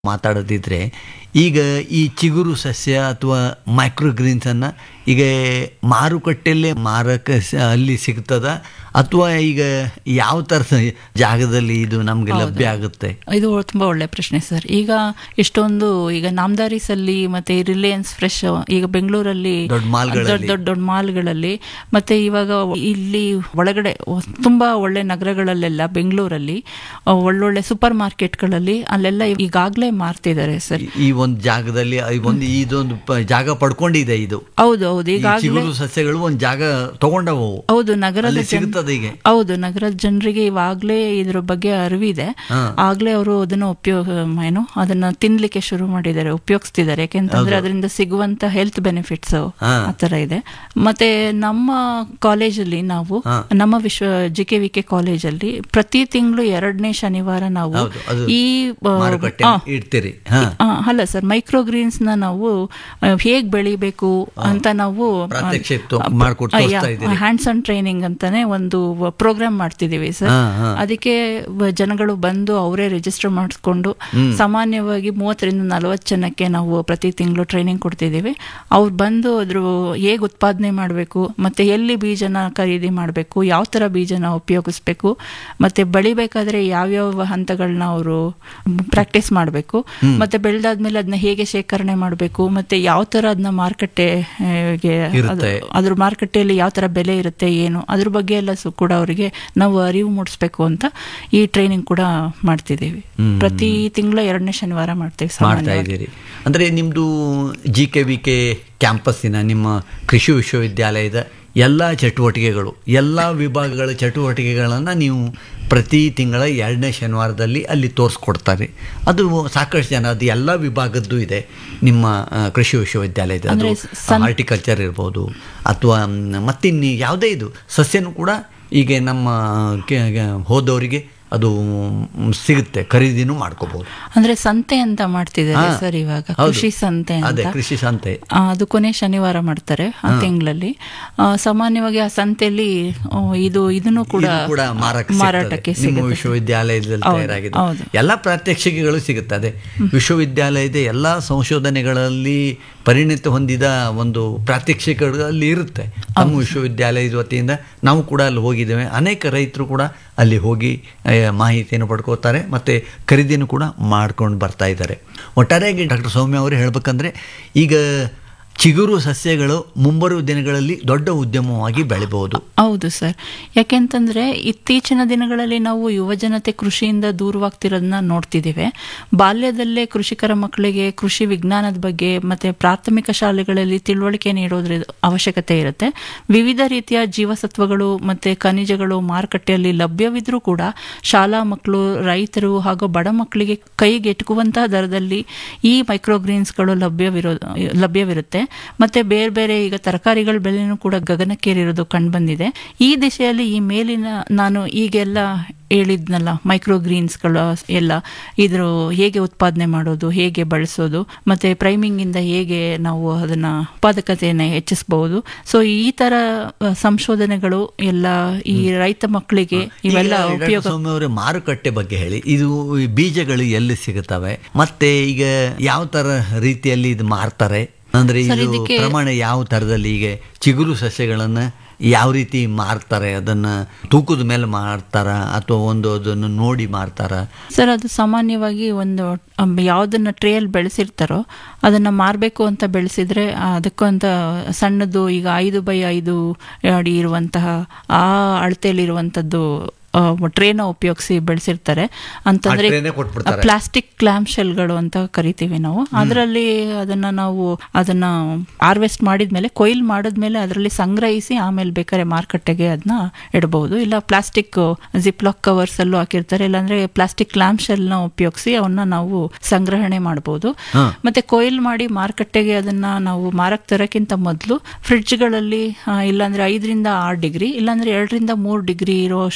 ಮಾತಾಡೋದಿದ್ರೆ ಈಗ ಈ ಚಿಗುರು ಸಸ್ಯ ಅಥವಾ ಮೈಕ್ರೋಗ್ರೀನ್ಸನ್ನು ಈಗ ಮಾರುಕಟ್ಟೆಯಲ್ಲೇ ಮಾರಕ ಸ- ಅಲ್ಲಿ ಸಿಗ್ತದ ಅಥವಾ ಈಗ ಯಾವ ಥರದ ಜಾಗದಲ್ಲಿ ಇದು ನಮಗೆ ಲಭ್ಯ ಆಗುತ್ತೆ ಇದು ತುಂಬಾ ಒಳ್ಳೆ ಪ್ರಶ್ನೆ ಸರ್ ಈಗ ಎಷ್ಟೊಂದು ಈಗ ನಾಮದಾರಿಸ್ ಅಲ್ಲಿ ಮತ್ತೆ ರಿಲಯನ್ಸ್ ಫ್ರೆಶ್ ಈಗ ಬೆಂಗಳೂರಲ್ಲಿ ದೊಡ್ಡ ಮಾಲ್ಗಳಲ್ಲಿ. ದೊಡ್ಡ ದೊಡ್ಡ ದೊಡ್ಡ ಮಾಲ್ಗಳಲ್ಲಿ ಮತ್ತೆ ಇವಾಗ ಇಲ್ಲಿ ಒಳಗಡೆ ತುಂಬಾ ಒಳ್ಳೆ ನಗರಗಳಲ್ಲೆಲ್ಲ ಬೆಂಗಳೂರಲ್ಲಿ ಆ, ಒಳ್ಳೊಳ್ಳೆ ಸೂಪರ್ ಮಾರ್ಕೆಟ್ಗಳಲ್ಲಿ ಅಲ್ಲೆಲ್ಲ ಈಗಾಗಲೇ ಮಾರ್ತಿದ್ದಾರೆ ಸರ್ ಈ ಒಂದು ಜಾಗದಲ್ಲಿ ಈ ಒಂದು ಇದೊಂದು ಪ- ಜಾಗ ಪಡ್ಕೊಂಡಿದೆ ಇದು ಹೌದು ಹೌದು ಈ ಈಗಾಗಲೇ ಚಿಗುರು ಸಸ್ಯಗಳು ಒಂದು ಜಾಗ ತಗೊಂಡವು ಹೌದು ನಗರದ ಅಲ್ಲಿ ಜನ- ಸಿಗುತ್ತದೆ ಈಗ ಹೌದು ನಗರದ ಜನರಿಗೆ ಇವಾಗ್ಲೇ ಇದ್ರ ಬಗ್ಗೆ ಅರಿವಿದೆ ಹಾ. ಆಗ್ಲೇ ಅವರು ಅದನ್ನ ಉಪಯೋಗ ಏನು ಅದನ್ನ ತಿನ್ಲಿಕ್ಕೆ ಶುರು ಮಾಡಿದ್ದಾರೆ ಉಪಯೋಗಿಸ್ತಿದ್ದಾರೆ ಯಾಕೆಂತಂದ್ರೆ ಅದರಿಂದ ಸಿಗುವಂತ ಹೆಲ್ತ್ ಬೆನಿಫಿಟ್ಸ್ ಹಾ. ಆತರ ಇದೆ ಮತ್ತೆ ನಮ್ಮ ಕಾಲೇಜಲ್ಲಿ ನಾವು ಹಾ. ನಮ್ಮ ವಿಶ್ವ ಜಿ ಕೆ ವಿ ಕೆ ಕಾಲೇಜಲ್ಲಿ ಪ್ರತಿ ತಿಂಗಳು ಎರಡನೇ ಶನಿವಾರ ನಾವು ಹೌದು, ಅದು ಈ ಆ, ಮಾರುಕಟ್ಟೆ ಆ, ಇಡ್ತೀರಿ ಹಾ ಆ, ಅಲ್ಲ ಸರ್ ಮೈಕ್ರೋಗ್ರೀನ್ಸ್ ನ ನಾವು ಹೇಗ್ ಬೆಳಿಬೇಕು ಅಂತ ನಾವು ಪ್ರಾತ್ಯಕ್ಷಿಕೆ ತೊ- ಮಾಡ್ಕೊಟ್ಟು ತೋರಿಸ್ತಾ ಇದ್ದೀರಿ. ಹ್ಯಾಂಡ್ಸ್ ಆನ್ ಟ್ರೈನಿಂಗ್ ಅಂತಾನೆ ಒಂದು ಪ್ರೋಗ್ರಾಮ್ ಮಾಡ್ತಿದೀವಿ ಸರ್ ಹಾ, ಹಾ. ಅದಕ್ಕೆ ವ- ಜನಗಳು ಬಂದು ಅವರೇ ರಿಜಿಸ್ಟರ್ ಮಾಡಿಸ್ಕೊಂಡು ಸಾಮಾನ್ಯವಾಗಿ ಮೂವತ್ತರಿಂದ ನಲವತ್ತು ಜನಕ್ಕೆ ನಾವು ಪ್ರತಿ ತಿಂಗಳು ಟ್ರೈನಿಂಗ್ ಕೊಡ್ತಿದ್ದೀವಿ ಅವ್ರು ಬಂದು ಅದ್ರ ಹೇಗೆ ಉತ್ಪಾದನೆ ಮಾಡಬೇಕು ಮತ್ತೆ ಎಲ್ಲಿ ಬೀಜನ ಖರೀದಿ ಮಾಡಬೇಕು ಯಾವ ಥರ ಬೀಜನ ಉಪಯೋಗಿಸ್ಬೇಕು ಮತ್ತೆ ಬೆಳಿಬೇಕಾದ್ರೆ ಯಾವ್ಯಾವ ಹಂತಗಳನ್ನ ಅವರು ಪ್ರಾಕ್ಟೀಸ್ ಮಾಡಬೇಕು ಮತ್ತೆ ಬೆಳೆದಾದ್ಮೇಲೆ ಅದನ್ನ ಹೇಗೆ ಶೇಖರಣೆ ಮಾಡಬೇಕು ಮತ್ತೆ ಯಾವ ಥರ ಅದನ್ನ ಮಾರುಕಟ್ಟೆಗೆ ಇರುತ್ತೆ. ಅದ್ರ ಮಾರುಕಟ್ಟೆಯಲ್ಲಿ ಯಾವ ತರ ಬೆಲೆ ಇರುತ್ತೆ ಏನು ಅದ್ರ ಬಗ್ಗೆ ಎಲ್ಲ ಸು ಕೂಡ ಅವರಿಗೆ ನಾವು ಅರಿವು ಮೂಡಿಸ್ಬೇಕು ಅಂತ ಈ ಟ್ರೈನಿಂಗ್ ಕೂಡ ಮಾಡ್ತಿದ್ದೀವಿ ಪ್ರತಿ ತಿಂಗಳ ಎರಡನೇ ಶನಿವಾರ ಮಾಡ್ತೇವೆ ಮಾಡ್ತಾ ಸಾಮಾನ್ಯವಾಗಿ. ಇದ್ದೀರಿ ಅಂದರೆ ನಿಮ್ಮದು ಜಿ ಕೆ ವಿ ಕೆ ಕ್ಯಾಂಪಸ್ಸಿನ ನಿಮ್ಮ ಕೃಷಿ ವಿಶ್ವವಿದ್ಯಾಲಯದ ಎಲ್ಲ ಚಟುವಟಿಕೆಗಳು ಎಲ್ಲ ವಿಭಾಗಗಳ ಚಟುವಟಿಕೆಗಳನ್ನು ನೀವು ಪ್ರತಿ ತಿಂಗಳ ಎರಡನೇ ಶನಿವಾರದಲ್ಲಿ ಅಲ್ಲಿ ತೋರಿಸ್ಕೊಡ್ತಾರೆ ಅದು ಸಾಕಷ್ಟು ಜನ ಅದು ಎಲ್ಲ ವಿಭಾಗದ್ದು ಇದೆ ನಿಮ್ಮ ಆ, ಕೃಷಿ ವಿಶ್ವವಿದ್ಯಾಲಯದ ಅದು ಅಂದ್ರೆ ಸಂ- ಹಾರ್ಟಿಕಲ್ಚರ್ ಇರ್ಬೋದು ಅಥವಾ ಮತ್ತಿನ್ನು ಯಾವುದೇ ಇದು ಸಸ್ಯನೂ ಕೂಡ ಈಗ ನಮ್ಮ ಕೆ- ಕೆ- ಹೋದವರಿಗೆ ಅದು ಮ್, ಸಿಗುತ್ತೆ ಖರೀದಿನೂ ಮಾಡ್ಕೋಬಹುದು ಅಂದ್ರೆ ಸಂತೆ ಅಂತ ಮಾಡ್ತಿದ್ದಾರೆ ಹಾ. ಸರ್ ಇವಾಗ ಹೌದು. ಕೃಷಿ ಸಂತೆ ಅದೇ ಅಂತ ಕೃಷಿ ಸಂತೆ ಆ, ಅದು ಕೊನೆ ಶನಿವಾರ ಮಾಡ್ತಾರೆ ಆ ತಿಂಗಳಲ್ಲಿ ಆ, ಸಾಮಾನ್ಯವಾಗಿ ಆ ಸಂತೆಯಲ್ಲಿ ಆ, ಇದು ಇದನ್ನು ಕೂಡ ಇದು ಕೂಡ ಮಾರಕ ಮಾರಾಟಕ್ಕೆ ನಿಮ್ಮ ಸಿಗುತ್ತೆ ವಿಶ್ವವಿದ್ಯಾಲಯದಲ್ಲಿ ಹೌದು, ತಯಾರಾಗಿದೆ ಹೌದು. ಎಲ್ಲ ಪ್ರಾತ್ಯಕ್ಷಿಕೆಗಳು ಸಿಗುತ್ತದೆ ವಿಶ್ವವಿದ್ಯಾಲಯದ ಎಲ್ಲ ಸಂಶೋಧನೆಗಳಲ್ಲಿ ಪರಿಣಿತಿ ಹೊಂದಿದ ಒಂದು ಪ್ರಾತ್ಯಕ್ಷಿಕೆಗಳು ಅಲ್ಲಿ ಇರುತ್ತೆ ನಮ್ಮ ವಿಶ್ವವಿದ್ಯಾಲಯದ ವತಿಯಿಂದ ನಾವು ಕೂಡ ಅಲ್ಲಿ ಹೋಗಿದ್ದೇವೆ ಅನೇಕ ರೈತರು ಕೂಡ ಅಲ್ಲಿ ಹೋಗಿ ಆ, ಮಾಹಿತಿಯನ್ನು ಪಡ್ಕೋತಾರೆ ಮತ್ತು ಖರೀದಿನೂ ಕೂಡ ಮಾಡ್ಕೊಂಡು ಬರ್ತಾ ಇದ್ದಾರೆ ಒಟ್ಟಾರೆಯಾಗಿ ಡಾಕ್ಟರ್ ಸೌಮ್ಯ ಅವರು ಹೇಳ್ಬೇಕಂದ್ರೆ ಈಗ ಚಿಗುರು ಸಸ್ಯಗಳು ಮುಂಬರುವ ದಿನಗಳಲ್ಲಿ ದೊಡ್ಡ ಉದ್ಯಮವಾಗಿ ಬೆಳಿಬಹುದು ಹೌದು ಸರ್ ಯಾಕೆಂತಂದ್ರೆ ಇತ್ತೀಚಿನ ದಿನಗಳಲ್ಲಿ ನಾವು ಯುವಜನತೆ ಕೃಷಿಯಿಂದ ದೂರವಾಗ್ತಿರೋದನ್ನ ನೋಡ್ತಿದ್ದೇವೆ ಬಾಲ್ಯದಲ್ಲೇ ಕೃಷಿಕರ ಮಕ್ಕಳಿಗೆ ಕೃಷಿ ವಿಜ್ಞಾನದ ಬಗ್ಗೆ ಮತ್ತೆ ಪ್ರಾಥಮಿಕ ಶಾಲೆಗಳಲ್ಲಿ ತಿಳುವಳಿಕೆ ನೀಡೋದ್ರ ಅವಶ್ಯಕತೆ ಇರುತ್ತೆ ವಿವಿಧ ರೀತಿಯ ಜೀವಸತ್ವಗಳು ಮತ್ತೆ ಖನಿಜಗಳು ಮಾರುಕಟ್ಟೆಯಲ್ಲಿ ಲಭ್ಯವಿದ್ರೂ ಕೂಡ ಶಾಲಾ ಮಕ್ಕಳು ರೈತರು ಹಾಗೂ ಬಡ ಮಕ್ಕಳಿಗೆ ಕೈಗೆಟುಕುವಂತಹ ದರದಲ್ಲಿ ಈ ಮೈಕ್ರೋಗ್ರೀನ್ಸ್ಗಳು ಲಭ್ಯವಿರೋ ಲಭ್ಯವಿರುತ್ತೆ ಮತ್ತೆ ಬೇರೆ ಬೇರೆ ಈಗ ತರಕಾರಿಗಳ ಬೆಲೆನೂ ಕೂಡ ಗಗನಕ್ಕೇರಿರೋದು ಕಂಡುಬಂದಿದೆ ಈ ದಿಶೆಯಲ್ಲಿ ಈ ಮೇಲಿನ ನಾನು ಈಗೆಲ್ಲ ಹೇಳಿದ್ನಲ್ಲ ಮೈಕ್ರೋಗ್ರೀನ್ಸ್ಗಳು ಎಲ್ಲ ಇದ್ರ ಹೇಗೆ ಉತ್ಪಾದನೆ ಮಾಡೋದು ಹೇಗೆ ಬಳಸೋದು ಮತ್ತೆ ಪ್ರೈಮಿಂಗ್ ಇಂದ ಹೇಗೆ ನಾವು ಅದನ್ನ ಉತ್ಪಾದಕತೆಯನ್ನು ಹೆಚ್ಚಿಸಬಹುದು ಸೊ ಈ ತರ ಅಹ್, ಸಂಶೋಧನೆಗಳು ಎಲ್ಲ ಈ ರೈತ ಮಕ್ಕಳಿಗೆ ಇವೆಲ್ಲ ಈಗ ಡಾಕ್ಟರ್ ಉಪಯೋಗ ಸೌಮ್ಯ ಅವರೇ ಮಾರುಕಟ್ಟೆ ಬಗ್ಗೆ ಹೇಳಿ ಇದು ಈ ಬೀಜಗಳು ಎಲ್ಲಿ ಸಿಗುತ್ತವೆ ಮತ್ತೆ ಈಗ ಯಾವ ತರ ರೀತಿಯಲ್ಲಿ ಇದು ಮಾರ್ತಾರೆ ಅಂದ್ರೆ ಸರ್, ಇದು ಇದಕ್ಕೆ- ಪ್ರಮಾಣ ಯಾವ ತರದಲ್ಲಿ ಈಗ ಚಿಗುರು ಸಸ್ಯಗಳನ್ನ ಯಾವ ರೀತಿ ಮಾರ್ತಾರೆ ಅದನ್ನ ತೂಕದ ಮೇಲೆ ಮಾರ್ತಾರ ಅಥವಾ ಒಂದು ಅದನ್ನು ನೋಡಿ ಮಾರ್ತಾರ ಸರ್ ಅದು ಸಾಮಾನ್ಯವಾಗಿ ಒಂದು ಅಮ್, ಯಾವ್ದನ್ನ ಟ್ರೇಯಲ್ಲಿ ಬೆಳೆಸಿರ್ತಾರೋ ಅದನ್ನ ಮಾರಬೇಕು ಅಂತ ಬೆಳೆಸಿದ್ರೆ ಆ, ಅದಕ್ಕೂ ಅಂತ ಸಣ್ಣದು ಈಗ ಐದು ಬೈ ಐದು ಅಡಿ ಇರುವಂತಹ ಆ ಅಳತೆಯಲ್ಲಿರುವಂಥದ್ದು ಟ್ರೇನ ಉಪಯೋಗಿಸಿ ಬೆಳೆಸಿರ್ತಾರೆ ಅಂತಂದ್ರೆ ಆ ಟ್ರೇನೇ ಕೊಟ್ಬಿಡ್ತಾರೆ. ಪ್ಲಾಸ್ಟಿಕ್ ಕ್ಲಾಮ್ ಶೆಲ್ಗಳು ಅಂತ ಕರಿತೀವಿ ನಾವು ಅದರಲ್ಲಿ ಅದನ್ನ ನಾವು ಅದನ್ನ ಹಾರ್ವೆಸ್ಟ್ ಮಾಡಿದ್ಮೇಲೆ ಕೊಯ್ಲ್ ಮಾಡಿದ್ಮೇಲೆ ಅದರಲ್ಲಿ ಸಂಗ್ರಹಿಸಿ ಆಮೇಲೆ ಬೇಕಾದ್ರೆ ಮಾರುಕಟ್ಟೆಗೆ ಅದನ್ನ ಇಡಬಹುದು ಇಲ್ಲ ಪ್ಲಾಸ್ಟಿಕ್ ಜಿಪ್ಲಾಕ್ ಕವರ್ಸ್ ಅಲ್ಲೂ ಹಾಕಿರ್ತಾರೆ ಇಲ್ಲಾಂದ್ರೆ ಪ್ಲಾಸ್ಟಿಕ್ ಕ್ಲಾಮ್ ಶೆಲ್ ನ ಉಪಯೋಗಿಸಿ ಅವನ್ನ ನಾವು ಸಂಗ್ರಹಣೆ ಮಾಡಬಹುದು ಹಾ. ಮತ್ತೆ ಕೊಯ್ಲ್ ಮಾಡಿ ಮಾರುಕಟ್ಟೆಗೆ ಅದನ್ನ ನಾವು ಮಾರಕ್ ತರಕ್ಕಿಂತ ಮೊದಲು ಫ್ರಿಡ್ಜ್ಗಳಲ್ಲಿ ಇಲ್ಲಾಂದ್ರೆ ಐದರಿಂದ ಆರು ಡಿಗ್ರಿ ಇಲ್ಲಾಂದ್ರೆ ಎರಡರಿಂದ ಮೂರು ಡಿಗ್ರಿ ಇರೋ ಉಷ್ಣಾಂಶದಲ್ಲಿ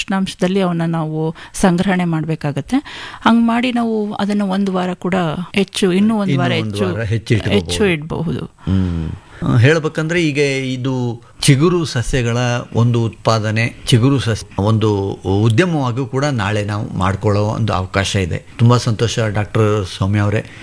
ಪ್ರದೇಶದಲ್ಲಿ ಅವನ್ನ ನಾವು ಸಂಗ್ರಹಣೆ ಮಾಡಬೇಕಾಗತ್ತೆ ಹಂಗ್ ಮಾಡಿ ನಾವು ಅದನ್ನ ಒಂದು ವಾರ ಕೂಡ ಹೆಚ್ಚು ಇನ್ನೂ ಒಂದು ಇನ್ನೂ ವಾರ ಒಂದು ಹೆಚ್ಚು ವಾರ ಹೆಚ್ಚು ಇಟ್ಕೋಬಹುದು. ಹೆಚ್ಚು ಇಡಬಹುದು ಹ್ಮ್. ಆ, ಹೇಳ್ಬೇಕಂದ್ರೆ ಈಗ ಇದು ಚಿಗುರು ಸಸ್ಯಗಳ ಒಂದು ಉತ್ಪಾದನೆ ಚಿಗುರು ಸಸ್ಯ ಒಂದು ಉದ್ಯಮವಾಗೂ ಕೂಡ ನಾಳೆ ನಾವು ಮಾಡ್ಕೊಳ್ಳೋ ಒಂದು ಅವಕಾಶ ಇದೆ ತುಂಬಾ ಸಂತೋಷ ಡಾಕ್ಟರ್ ಸೌಮ್ಯ ಅವರೇ